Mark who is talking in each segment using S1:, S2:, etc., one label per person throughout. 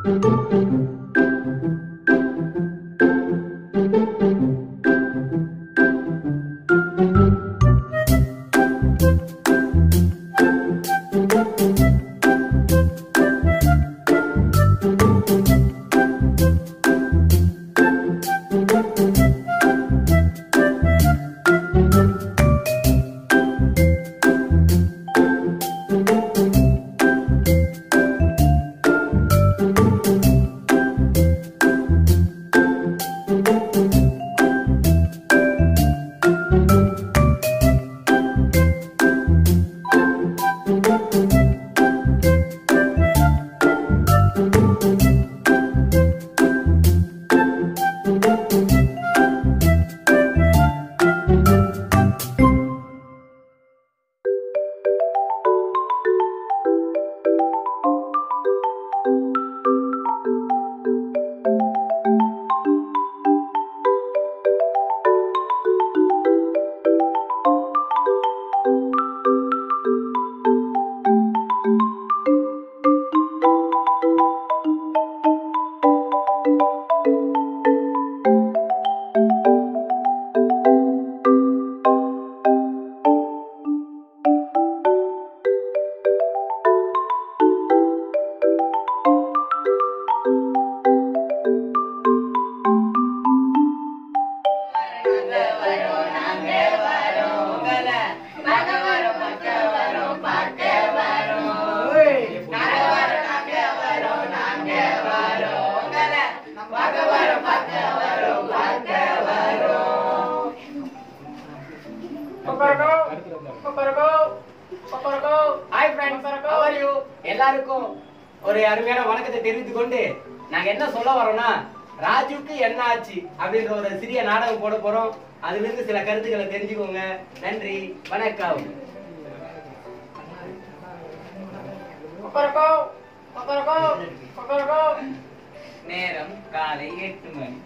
S1: Hi friends how are you எல்லாருக்கும் ஒரு அருமையான வணக்கத்தை தெரிவித்துக் கொண்டு நாங்க என்ன சொல்ல வரோம்னா ராஜுக்கு என்ன ஆச்சு அப்படின்ற ஒரு சிறிய நாடகம் போட போறோம் அதுல இருந்து சில கருத்துக்களை தெரிஞ்சுக்கோங்க நன்றி வணக்கம் நேரம் காலை எட்டு மணி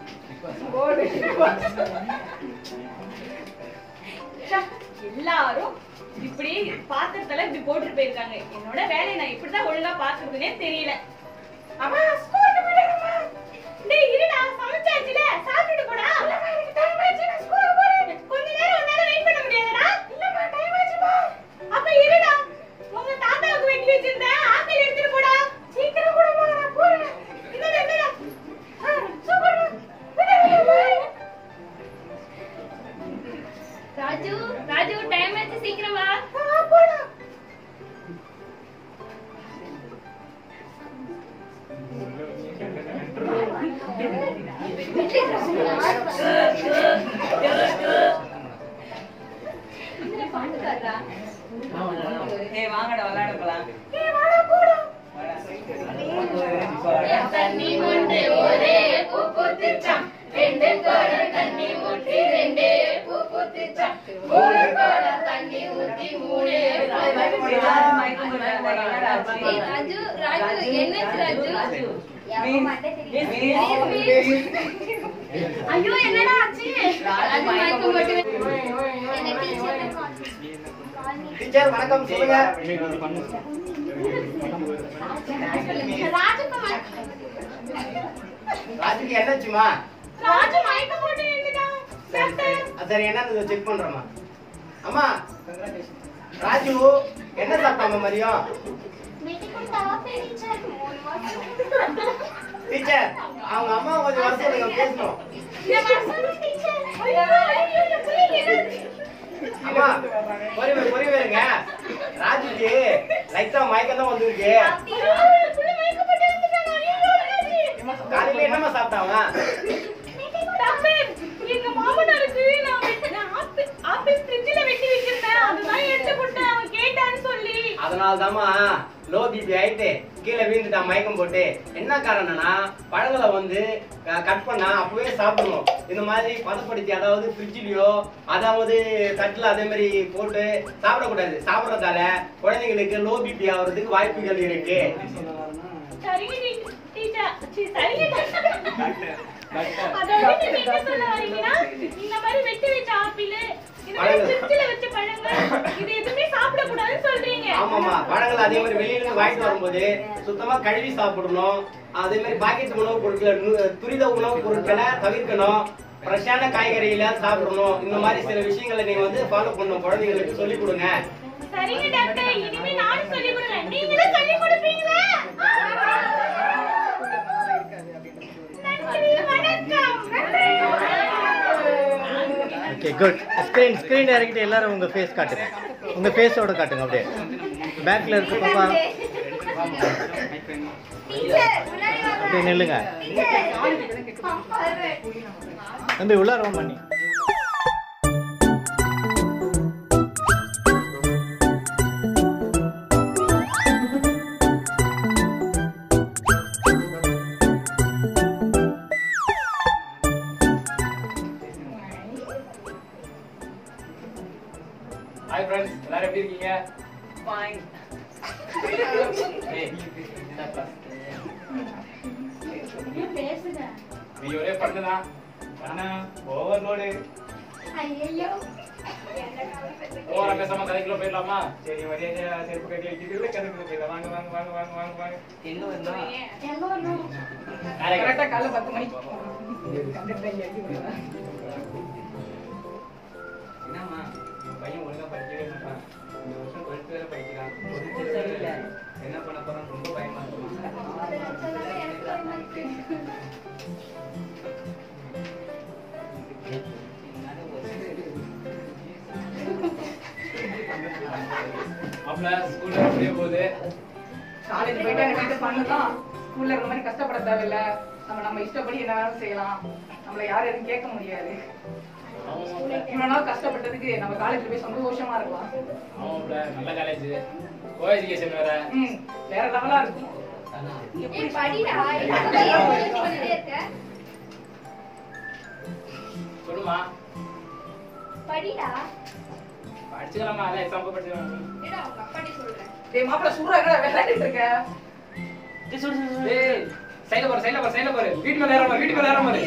S2: எல்லாரும் இப்படி பாத்திரத்துல இப்படி போட்டு போயிருக்காங்க என்னோட வேலையை நான் இப்படிதான் ஒழுங்கா பாக்குறதுனே தெரியல அம்மா ஸ்கூலுக்கு போயிடுறேம்மா டேய் இருடா சமைச்சாச்சுல சாப்பிட்டுட்டு போடா இல்லம்மா எனக்கு டைம் ஆச்சு நான் ஸ்கூலுக்கு போறேன் கொஞ்ச நேரம் உன்னால வெயிட் பண்ண முடியாதுடா இல்லம்மா டைம் ஆச்சுமா அப்ப இருடா உங்க தாத்தாவுக்கு வெட்டி வச்சிருந்தேன் ஆப்பிள் எடுத்துட்டு போடா சீக்கிரம் கூடமா நான் போறேன் என்னடா என்னடா சூப்பர் ராஜு ராஜு டைம் ஆச்சு சீக்கிரம் வா போடா பாட்டுக்காரா
S1: ஏய் வாங்கடா விளையாட போலாம்
S2: ஏய் வாடா போடா
S3: தண்ணி மொண்டு ஒரே பூ பூத்துச்சான் ரெண்டு குடம் தண்ணி ஊற்றி ரெண்டே பூ பூத்துச்சான் மூணு குடம் தண்ணி ஊற்றி மூணே
S2: ஏய் ராஜு ராஜு என்னாச்சு ராஜு ஐயோ என்னடா ஆச்சு ராஜு மயக்கம் போட்டு என்ன டீச்சர்
S1: டீச்சர் வணக்கம் சொல்லுங்க
S2: ராஜு
S1: ராஜுக்கு என்னாச்சுமா
S2: ராஜு மயக்கம் போட்டு நின்னுட்டான் டாக்டர்
S1: சரி என்னன்னு செக் பண்றோமா அம்மா ராஜு என்ன சாப்பிட்டாமா மதியம் டீச்சர் அவங்க அம்மா கொஞ்சம் வர சொல்லுங்க பேசணும் அம்மா பொறுமை பொறுமை இருங்க ராஜுக்கு லைட்டா மயக்கம் தான் வந்திருக்கு காலையில என்னம்மா சாப்பிட்டாங்க
S2: எங்க மாமனாருக்கு நான் வெட்டி- நான் ஆப்பிள் ஆப்பிள் ஃப்ரிட்ஜ்ல வெட்டி வச்சிருந்தேன் அதுதான் எடுத்து கொடுத்தேன் அவன் கேட்டான்னு சொல்லி
S1: அதனால தாம்மா லோ பிபி ஆயிட்டு கீழே வீழ்ந்துட்டான் மயக்கம் போட்டு என்ன காரணம்னா பழங்களை வந்து கட் பண்ணா அப்பவே சாப்பிடணும் இந்த மாதிரி பதப்படுத்தி அதாவது ஃப்ரிட்ஜ்லயோ அதாவது தட்டுல அதே மாதிரி போட்டு சாப்பிடக்கூடாது சாப்பிடறதால குழந்தைங்களுக்கு லோ பிபி ஆகுறதுக்கு வாய்ப்புகள் இருக்கு
S2: சரிங்க டீ- டீச்சர் சி, சரிங்க டாக்டர். அதாவது நீங்க என்ன சொல்ல வரீங்கன்னா இந்த மாதிரி வெட்டி வச்ச ஆப்பிள் இது மாதிரி
S1: பழங்கள்
S2: ஃப்ரிட்ஜ்ல வச்ச பழங்கள் இது எதுவுமே சாப்பிட கூடாதுன்னு சொல்றீங்க
S1: ஆமாமா பழங்கள் அதே மாதிரி வெளியில இருந்து வாங்கிட்டு வரும்போது சுத்தமா கழுவி சாப்பிடணும் அதே மாதிரி பாக்கெட் உணவுப் பொருட்களை நு- துரித உணவுப் பொருட்களை தவிர்க்கணும் ஃப்ரெஷ்ஷான காய்கறிகளை சாப்பிடணும் இந்த மாதிரி சில விஷயங்களை நீங்க வந்து ஃபாலோ பண்ணணும் குழந்தைங்களுக்கு சொல்லி கொடுங்க
S2: சரிங்க டாக்டர் இனிமே நானும் சொல்லி கொடுங்க நீங்களும் சொல்லி கொடுப்பீங்களா நன்றி வணக்கம்
S4: ஓகே குட் ஸ்க்ரீன் ஸ்க்ரீன் இறக்கிட்டு எல்லாரும் உங்க ஃபேஸ் காட்டுங்க உங்க ஃபேஸோட காட்டுங்க அப்படியே பேக்ல இருக்க பாப்பா அப்படியே நில்லுங்க தம்பி உள்ளார வா பண்ணி
S5: ஹாய் ஃப்ரெண்ட்ஸ் எல்லாரும் எப்படி இருக்கீங்க
S2: Fine.
S5: ஏய், நீ ஒரே பண்ணுதான் பண்ணா ஓவர்லோடு ஓவரா பேசாம கதைக்குள்ள போயிடலாமா சரி மரியாதையா செருப்பு கட்டி வைக்கிறது கதைக்குள்ள போயிடலாம் வாங்க வாங்க வாங்க வாங்க வாங்க வாங்க
S6: கரெக்டா காலைல பத்து மணிக்கு
S5: என்னம்மா பையன் ஒழுங்கா படிக்கவே மாட்டான் இந்த வருஷம் டுவெல்த் வேற படிக்கிறான் ஒரு சரியில்லை என்ன பண்ண போறான் ரொம்ப பயமா இருக்குமா அப்ப ஸ்கூல்ல அப்படியே போகுது
S6: காலேஜ் போயிட்டு அங்க போயிட்டு பண்ணலாம் ஸ்கூல்ல இருந்த மாதிரி கஷ்டப்பட தேவையில்ல நம்ம நம்ம இஷ்டப்படி என்ன வேணாலும் செய்யலாம் நம்மள யாரும் எதுவும் கேட்க முடியாது இவ்வளவு நாள் கஷ்டப்பட்டதுக்கு நம்ம காலேஜ்ல போய் சந்தோஷமா இருக்கலாம்
S5: ஆமாப்ல நல்ல காலேஜ் கோ எஜுகேஷன் வேற
S6: ம் வேற லெவலா இருக்கும்
S5: சொல்லுமா
S3: படிடா
S5: படிச்சுக்கலாமா அதான் எக்ஸாம் படிச்சுக்கலாம்
S3: என்னடா உங்க அப்பாட்டி சொல்றேன்
S6: டேய் மாப்பிள்ள சூடா என்னடா விளையாடிட்டு இருக்க
S5: ஏய் சைடுல பாரு சைடுல பாரு சைடுல பாரு வீட்டு மேல ஏறாம வீட்டு மேல ஏறாம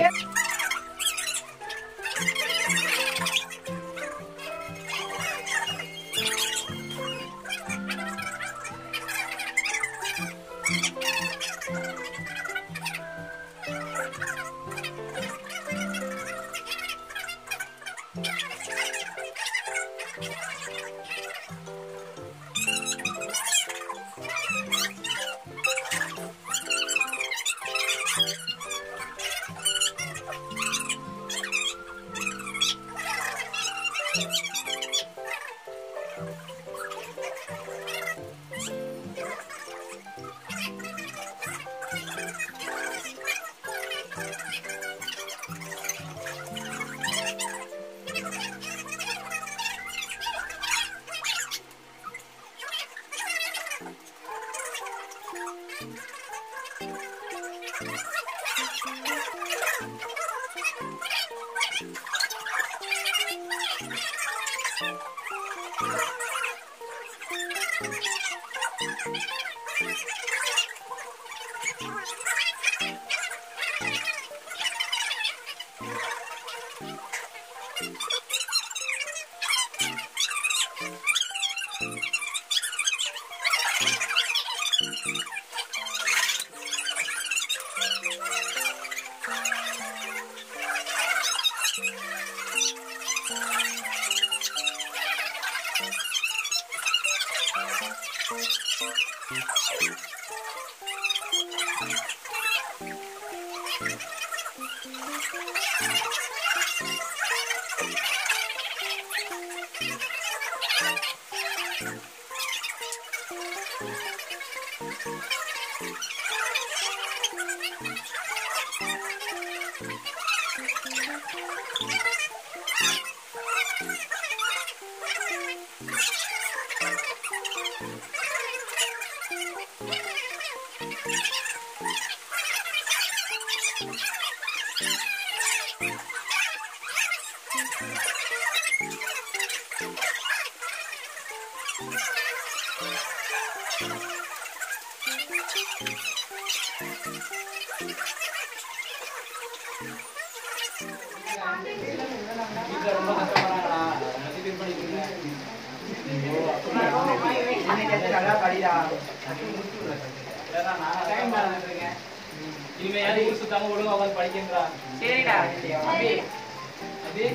S5: வீட்டுல ரொம்ப கஷ்டப்படுறாங்கடா இனிமையாவது ஊர் சுத்தாம ஒழுங்கா உட்காந்து படிக்கின்றா
S6: சரிடா அபி
S5: அபி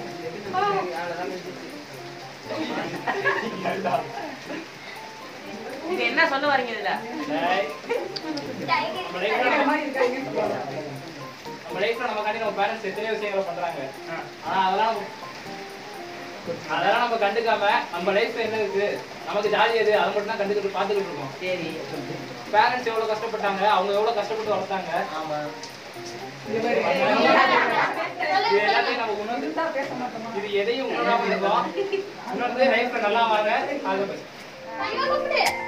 S6: இது என்ன சொல்ல வரீங்க இதுல
S5: டேய். நம்ம லைஃப்ல
S6: இந்த மாதிரி இருக்காங்கன்னு சொல்லுவாங்க.
S5: நம்ம லைஃப்ல நம்ம காண்டி நம்ம பேரண்ட்ஸ் எத்தனையோ விஷயங்களை பண்றாங்க ஆனா அதெல்லாம் நம்ம- அதெல்லாம் நம்ம கண்டுக்காம நம்ம லைஃப் என்ன இருக்கு நமக்கு ஜாலி எது அதை மட்டும் தான் கண்டுக்கிட்டு பாத்துக்கிட்டு இருக்கோம்
S1: சரி
S5: பேரண்ட்ஸ் எவ்வளவு கஷ்டப்பட்டாங்க அவங்க எவ்வளவு கஷ்டப்பட்டு வளர்த்தாங்க
S1: ஆமா
S6: இது மாதிரி
S5: இது எல்லாத்தையும் நம்ம உணர்ந்து
S6: இருந்தா பேச மாட்டோமா
S5: இது எதையும் உணராம இருக்கோம் உணர்ந்து லைஃப்ல நல்லா வாங்க ஆக
S3: ஐயோ கூப்பிடு